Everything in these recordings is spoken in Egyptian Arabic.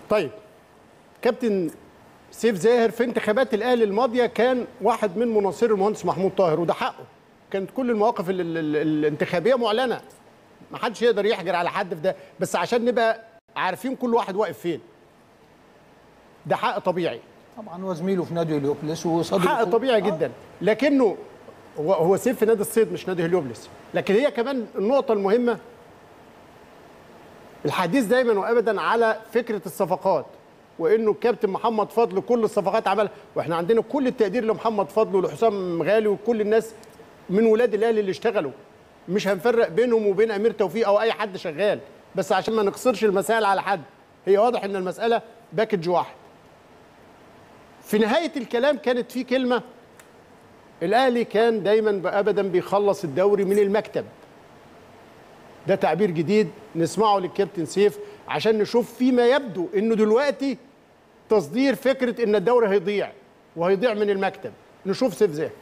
طيب كابتن سيف زاهر في انتخابات الاهلي الماضيه كان واحد من مناصري المهندس محمود طاهر وده حقه كانت كل المواقف ال ال ال الانتخابيه معلنه ما حدش يقدر يحجر على حد في ده بس عشان نبقى عارفين كل واحد واقف فين ده حق طبيعي طبعا هو زميله في نادي هليوبلس وصديقه حق طبيعي جدا لكنه هو هو سيف في نادي الصيد مش نادي هليوبلس لكن هي كمان النقطه المهمه الحديث دايما وابدا على فكره الصفقات وانه الكابتن محمد فضل كل الصفقات عملها واحنا عندنا كل التقدير لمحمد فضل ولحسام غالي وكل الناس من ولاد الاهلي اللي اشتغلوا مش هنفرق بينهم وبين امير توفيق او اي حد شغال بس عشان ما نقصرش المسائل على حد هي واضح ان المساله باكج واحد في نهايه الكلام كانت في كلمه الاهلي كان دايما ابدا بيخلص الدوري من المكتب ده تعبير جديد نسمعه للكابتن سيف عشان نشوف فيما يبدو انه دلوقتي تصدير فكره ان الدوري هيضيع وهيضيع من المكتب نشوف سيف زاهر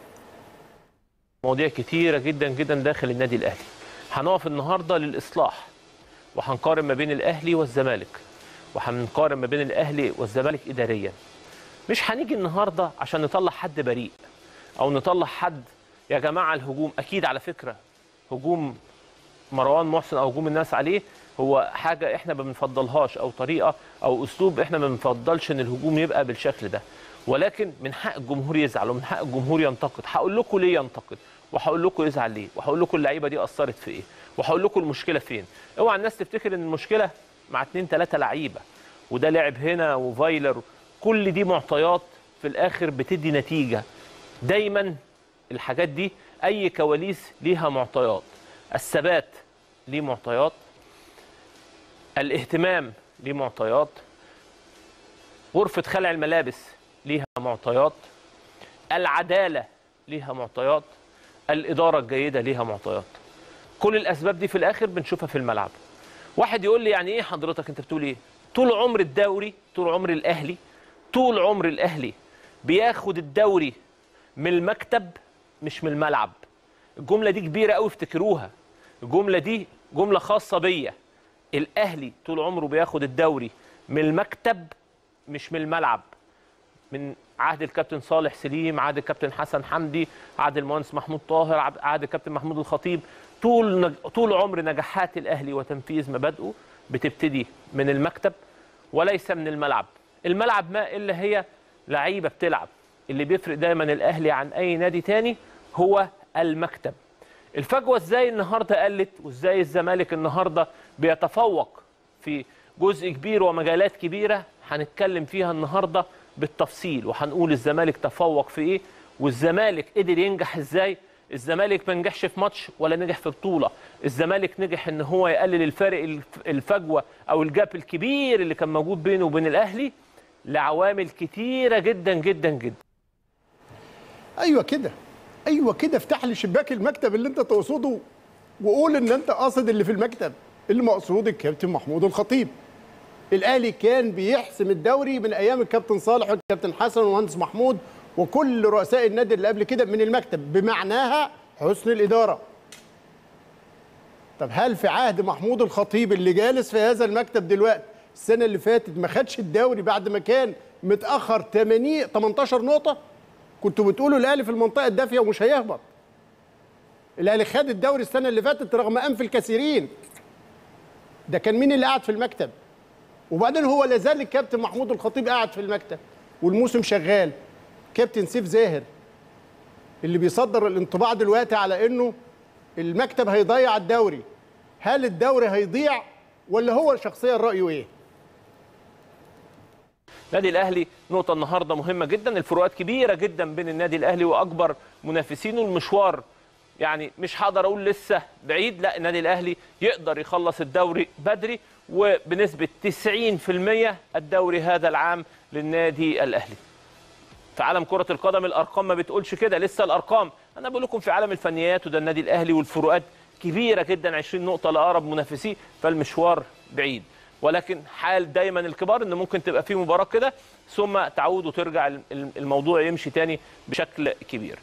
مواضيع كتيرة جدا جدا داخل النادي الأهلي هنقف النهاردة للإصلاح وهنقارن ما بين الأهلي والزمالك وهنقارن ما بين الأهلي والزمالك إداريا مش هنيجي النهاردة عشان نطلع حد بريء أو نطلع حد يا جماعة الهجوم أكيد على فكرة هجوم مروان محسن أو هجوم الناس عليه هو حاجة احنا ما بنفضلهاش أو طريقة أو أسلوب احنا ما بنفضلش إن الهجوم يبقى بالشكل ده ولكن من حق الجمهور يزعل ومن حق الجمهور ينتقد هقول لكم ليه ينتقد وهقول لكم يزعل ليه وهقول لكم اللعيبه دي اثرت في ايه وهقول لكم المشكله فين اوعى الناس تفتكر ان المشكله مع اتنين ثلاثه لعيبه وده لعب هنا وفايلر كل دي معطيات في الاخر بتدي نتيجه دايما الحاجات دي اي كواليس ليها معطيات الثبات ليه معطيات الاهتمام ليه معطيات غرفه خلع الملابس ليها معطيات العدالة ليها معطيات الإدارة الجيدة ليها معطيات كل الأسباب دي في الآخر بنشوفها في الملعب واحد يقول لي يعني إيه حضرتك أنت بتقول إيه طول عمر الدوري طول عمر الأهلي طول عمر الأهلي بياخد الدوري من المكتب مش من الملعب الجملة دي كبيرة قوي افتكروها الجملة دي جملة خاصة بيا الأهلي طول عمره بياخد الدوري من المكتب مش من الملعب من عهد الكابتن صالح سليم عهد الكابتن حسن حمدي عهد المهندس محمود طاهر عهد الكابتن محمود الخطيب طول نج... طول عمر نجاحات الاهلي وتنفيذ مبادئه بتبتدي من المكتب وليس من الملعب الملعب ما الا هي لعيبه بتلعب اللي بيفرق دايما الاهلي عن اي نادي تاني هو المكتب الفجوه ازاي النهارده قلت وازاي الزمالك النهارده بيتفوق في جزء كبير ومجالات كبيره هنتكلم فيها النهارده بالتفصيل وهنقول الزمالك تفوق في ايه والزمالك قدر ينجح ازاي الزمالك ما نجحش في ماتش ولا نجح في بطوله الزمالك نجح ان هو يقلل الفارق الفجوه او الجاب الكبير اللي كان موجود بينه وبين الاهلي لعوامل كتيره جدا جدا جدا ايوه كده ايوه كده افتح لي شباك المكتب اللي انت تقصده وقول ان انت قاصد اللي في المكتب اللي مقصود الكابتن محمود الخطيب الاهلي كان بيحسم الدوري من ايام الكابتن صالح والكابتن حسن والمهندس محمود وكل رؤساء النادي اللي قبل كده من المكتب بمعناها حسن الاداره طب هل في عهد محمود الخطيب اللي جالس في هذا المكتب دلوقتي السنه اللي فاتت ما خدش الدوري بعد ما كان متاخر 80 18 نقطه كنتوا بتقولوا الاهلي في المنطقه الدافيه ومش هيهبط الاهلي خد الدوري السنه اللي فاتت رغم انف الكثيرين ده كان مين اللي قاعد في المكتب وبعدين هو لا زال الكابتن محمود الخطيب قاعد في المكتب والموسم شغال كابتن سيف زاهر اللي بيصدر الانطباع دلوقتي على انه المكتب هيضيع الدوري هل الدوري هيضيع ولا هو شخصيا رايه ايه النادي الاهلي نقطه النهارده مهمه جدا الفروقات كبيره جدا بين النادي الاهلي واكبر منافسينه المشوار يعني مش هقدر اقول لسه بعيد لا النادي الاهلي يقدر يخلص الدوري بدري وبنسبه 90% الدوري هذا العام للنادي الاهلي في عالم كرة القدم الأرقام ما بتقولش كده لسه الأرقام أنا بقول لكم في عالم الفنيات وده النادي الأهلي والفروقات كبيرة جدا 20 نقطة لأقرب منافسيه فالمشوار بعيد ولكن حال دايما الكبار ان ممكن تبقى في مباراه كده ثم تعود وترجع الموضوع يمشي تاني بشكل كبير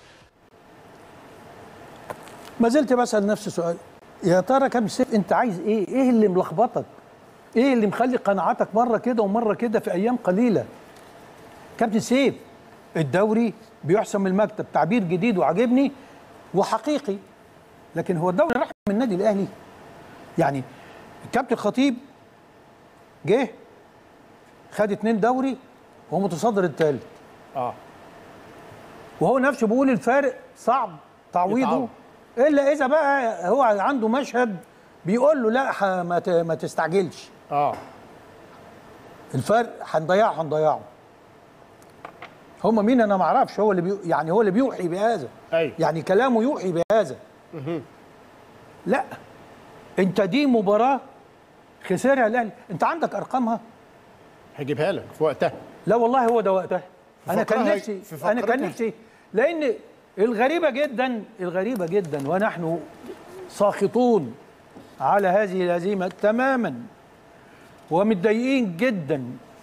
ما زلت بسال نفس السؤال يا ترى كم سيف انت عايز ايه ايه اللي ملخبطك ايه اللي مخلي قناعاتك مره كده ومره كده في ايام قليله كابتن سيف الدوري بيحسم من المكتب تعبير جديد وعجبني وحقيقي لكن هو الدوري راح من النادي الاهلي يعني الكابتن خطيب جه خد اتنين دوري وهو متصدر الثالث اه وهو نفسه بيقول الفارق صعب تعويضه يتعوض. الا اذا بقى هو عنده مشهد بيقول له لا ح- ما ت- ما تستعجلش اه الفرق هنضيعه هنضيعه هم مين انا ما اعرفش هو اللي بي... يعني هو اللي بيوحي بهذا أيوة. يعني كلامه يوحي بهذا لا انت دي مباراه خسرها الاهلي انت عندك ارقامها هجيبها لك في وقتها لا والله هو ده وقتها انا كان فقرها- نفسي في انا كان فقرتها. نفسي لان الغريبه جدا الغريبه جدا ونحن ساخطون على هذه الهزيمه تماما ومتضايقين جدا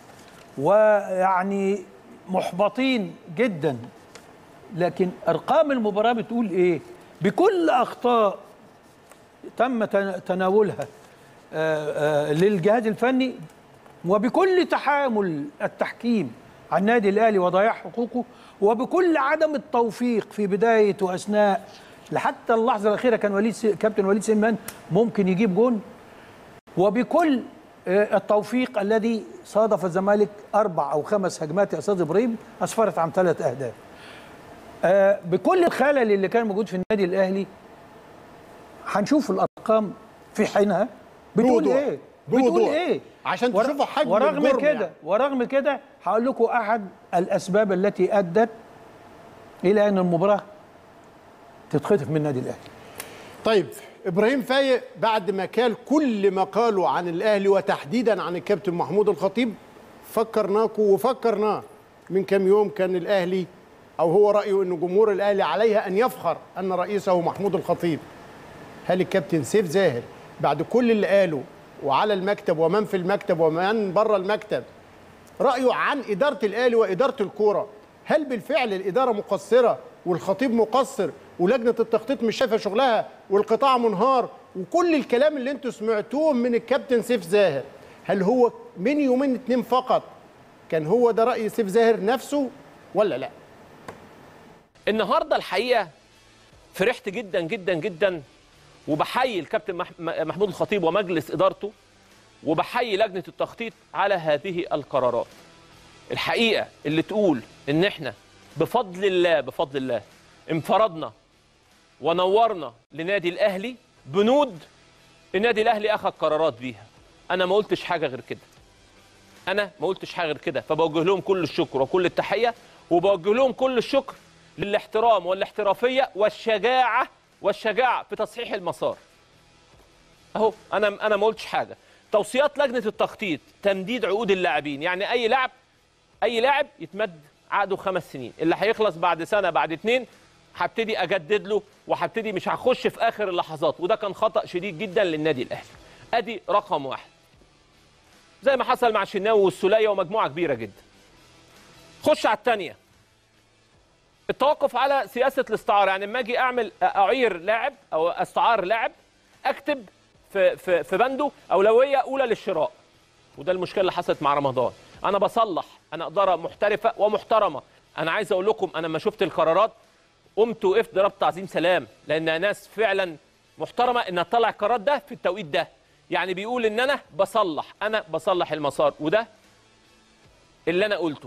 ويعني محبطين جدا لكن ارقام المباراه بتقول ايه بكل اخطاء تم تنا- تناولها آه، آه، للجهاز الفني وبكل تحامل التحكيم على النادي الاهلي وضياع حقوقه وبكل عدم التوفيق في بدايه واثناء لحتى اللحظه الاخيره كان وليد س- كابتن وليد سلمان ممكن يجيب جون وبكل آه، التوفيق الذي صادف الزمالك اربع او خمس هجمات يا استاذ ابراهيم اسفرت عن ثلاث اهداف آه، بكل الخلل اللي كان موجود في النادي الاهلي هنشوف الارقام في حينها بتقول بوضوح. ايه بتقول بوضوح. ايه عشان ور- تشوفوا حجم ورغم الجرم كده يعني. ورغم كده هقول لكم احد الاسباب التي ادت الى ان المباراه تتخطف من النادي الاهلي طيب ابراهيم فايق بعد ما كان كل ما قالوا عن الاهلي وتحديدا عن الكابتن محمود الخطيب فكرناكم وفكرناه من كام يوم كان الاهلي او هو رايه ان جمهور الاهلي عليها ان يفخر ان رئيسه محمود الخطيب هل الكابتن سيف زاهر بعد كل اللي قاله وعلى المكتب ومن في المكتب ومن بره المكتب رايه عن اداره الاهلي واداره الكوره هل بالفعل الاداره مقصره والخطيب مقصر ولجنه التخطيط مش شايفه شغلها والقطاع منهار وكل الكلام اللي انتوا سمعتوه من الكابتن سيف زاهر هل هو من يومين اتنين فقط كان هو ده راي سيف زاهر نفسه ولا لا النهارده الحقيقه فرحت جدا جدا جدا وبحيي الكابتن مح- محمود الخطيب ومجلس ادارته وبحيي لجنه التخطيط على هذه القرارات الحقيقه اللي تقول ان احنا بفضل الله بفضل الله انفردنا ونورنا لنادي الاهلي بنود النادي الاهلي اخذ قرارات بيها انا ما قلتش حاجه غير كده انا ما قلتش حاجه غير كده فبوجه لهم كل الشكر وكل التحيه وبوجه لهم كل الشكر للاحترام والاحترافيه والشجاعه والشجاعه في تصحيح المسار اهو انا انا ما قلتش حاجه توصيات لجنه التخطيط تمديد عقود اللاعبين يعني اي لاعب اي لاعب يتمد عقده خمس سنين اللي هيخلص بعد سنه بعد اتنين هبتدي اجدد له وهبتدي مش هخش في اخر اللحظات وده كان خطا شديد جدا للنادي الاهلي ادي رقم واحد زي ما حصل مع الشناوي والسوليه ومجموعه كبيره جدا خش على الثانيه التوقف على سياسه الاستعاره يعني لما اجي اعمل اعير لاعب او استعار لاعب اكتب في في في بنده اولويه اولى للشراء وده المشكله اللي حصلت مع رمضان انا بصلح انا اداره محترفه ومحترمه انا عايز اقول لكم انا لما شفت القرارات قمت وقفت ضربت تعظيم سلام لان ناس فعلا محترمه انها تطلع القرار ده في التوقيت ده يعني بيقول ان انا بصلح انا بصلح المسار وده اللي انا قلته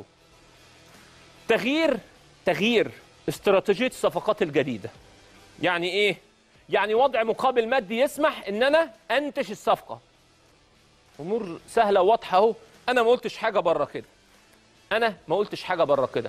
تغيير تغيير استراتيجيه الصفقات الجديده يعني ايه يعني وضع مقابل مادي يسمح ان انا انتج الصفقه امور سهله وواضحه اهو انا ما قلتش حاجه بره كده انا ما قلتش حاجه بره كده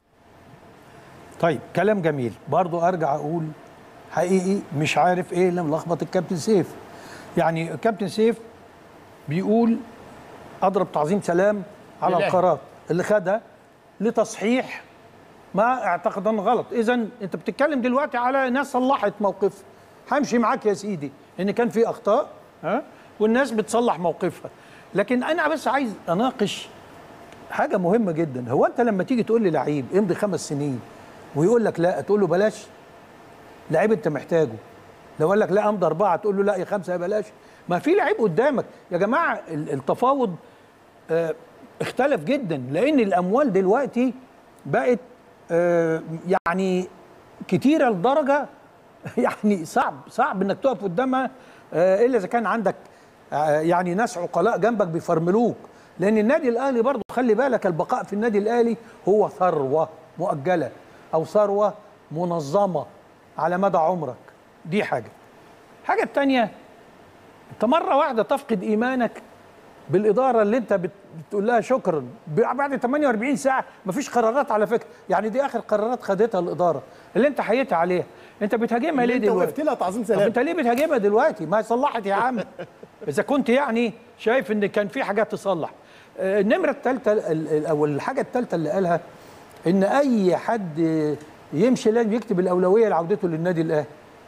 طيب كلام جميل برضو ارجع اقول حقيقي مش عارف ايه اللي ملخبط الكابتن سيف يعني الكابتن سيف بيقول اضرب تعظيم سلام على لله. القرار اللي خدها لتصحيح ما اعتقد انه غلط اذا انت بتتكلم دلوقتي على ناس صلحت موقفها همشي معاك يا سيدي ان كان في اخطاء ها والناس بتصلح موقفها لكن انا بس عايز اناقش حاجه مهمه جدا هو انت لما تيجي تقول لي لعيب امضي خمس سنين ويقول لك لا تقول له بلاش لعيب انت محتاجه لو قال لك لا امضي اربعه تقول له لا يا خمسه يا بلاش ما في لعيب قدامك يا جماعه ال- التفاوض آه، اختلف جدا لان الاموال دلوقتي بقت آه، يعني كتيره لدرجه يعني صعب صعب انك تقف قدامها آه، الا اذا كان عندك آه، يعني ناس عقلاء جنبك بيفرملوك لان النادي الاهلي برضه خلي بالك البقاء في النادي الاهلي هو ثروه مؤجله او ثروه منظمه على مدى عمرك دي حاجه الحاجه الثانيه انت مره واحده تفقد ايمانك بالاداره اللي انت بت- بتقول لها شكرا بعد 48 ساعه مفيش قرارات على فكره يعني دي اخر قرارات خدتها الاداره اللي انت حييت عليها انت بتهاجمها ليه انت وقفت دلوقتي لها تعظيم طب سلام انت ليه بتهاجمها دلوقتي ما هي صلحت يا عم اذا كنت يعني شايف ان كان في حاجات تصلح آه، النمره الثالثه او الحاجه الثالثه اللي قالها ان اي حد يمشي لازم يكتب الاولويه لعودته للنادي الاهلي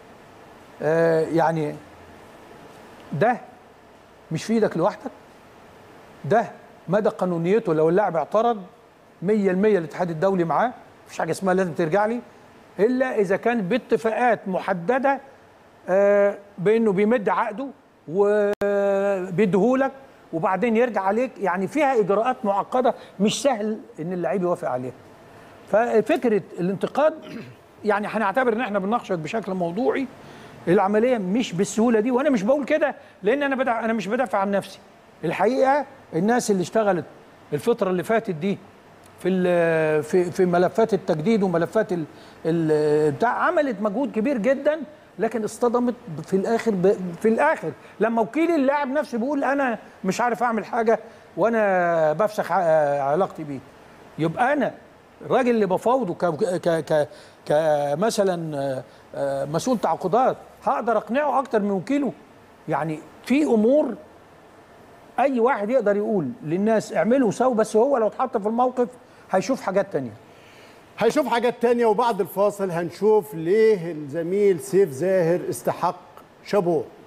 آه، يعني ده مش في ايدك لوحدك ده مدى قانونيته لو اللاعب اعترض 100% الاتحاد الدولي معاه مفيش حاجه اسمها لازم ترجع لي الا اذا كان باتفاقات محدده آه، بانه بيمد عقده وبيديهولك وبعدين يرجع عليك يعني فيها اجراءات معقده مش سهل ان اللعيب يوافق عليها ففكره الانتقاد يعني هنعتبر ان احنا بنناقشك بشكل موضوعي العمليه مش بالسهوله دي وانا مش بقول كده لان انا بدع انا مش بدافع عن نفسي الحقيقه الناس اللي اشتغلت الفتره اللي فاتت دي في ال- في في ملفات التجديد وملفات ال ال بتاع عملت مجهود كبير جدا لكن اصطدمت في الاخر ب في الاخر لما وكيل اللاعب نفسه بيقول انا مش عارف اعمل حاجه وانا بفسخ ع- علاقتي بيه يبقى انا الراجل اللي بفاوضه ك ك ك كمثلا آه، آه، مسؤول تعاقدات هقدر اقنعه اكتر من وكيله يعني في امور اي واحد يقدر يقول للناس اعملوا وسووا بس هو لو اتحط في الموقف هيشوف حاجات تانية هيشوف حاجات تانية وبعد الفاصل هنشوف ليه الزميل سيف زاهر استحق شابوه